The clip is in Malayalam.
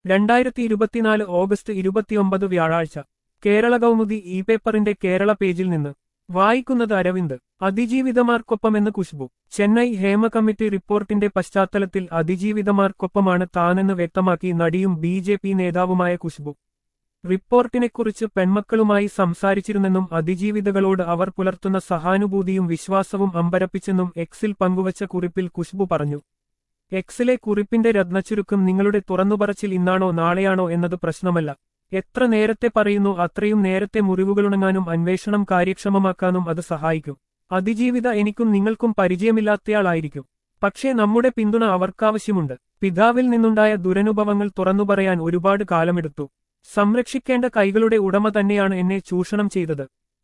രണ്ടായിരത്തി ഇരുപത്തിനാല് ഓഗസ്റ്റ് ഇരുപത്തിയൊമ്പത് വ്യാഴാഴ്ച കേരള കൗമുദി ഇ പേപ്പറിന്റെ കേരള പേജിൽ നിന്ന് വായിക്കുന്നത് അരവിന്ദ് അതിജീവിതമാർക്കൊപ്പമെന്ന് കുഷ്ബു ചെന്നൈ ഹേമ കമ്മിറ്റി റിപ്പോർട്ടിന്റെ പശ്ചാത്തലത്തിൽ അതിജീവിതമാർക്കൊപ്പമാണ് താനെന്ന് വ്യക്തമാക്കി നടിയും ബി ജെ പി നേതാവുമായ കുഷ്ബു റിപ്പോർട്ടിനെക്കുറിച്ച് പെൺമക്കളുമായി സംസാരിച്ചിരുന്നെന്നും അതിജീവിതകളോട് അവർ പുലർത്തുന്ന സഹാനുഭൂതിയും വിശ്വാസവും അമ്പരപ്പിച്ചെന്നും എക്സിൽ പങ്കുവച്ച കുറിപ്പിൽ കുഷ്ബു പറഞ്ഞു എക്സിലെ കുറിപ്പിന്റെ രത്നച്ചുരുക്കം നിങ്ങളുടെ തുറന്നുപറച്ചിൽ ഇന്നാണോ നാളെയാണോ എന്നത് പ്രശ്നമല്ല എത്ര നേരത്തെ പറയുന്നു അത്രയും നേരത്തെ മുറിവുകളുണങ്ങാനും അന്വേഷണം കാര്യക്ഷമമാക്കാനും അത് സഹായിക്കും അതിജീവിത എനിക്കും നിങ്ങൾക്കും പരിചയമില്ലാത്തയാളായിരിക്കും പക്ഷേ നമ്മുടെ പിന്തുണ അവർക്കാവശ്യമുണ്ട് പിതാവിൽ നിന്നുണ്ടായ ദുരനുഭവങ്ങൾ തുറന്നുപറയാൻ ഒരുപാട് കാലമെടുത്തു സംരക്ഷിക്കേണ്ട കൈകളുടെ ഉടമ തന്നെയാണ് എന്നെ ചൂഷണം ചെയ്തത്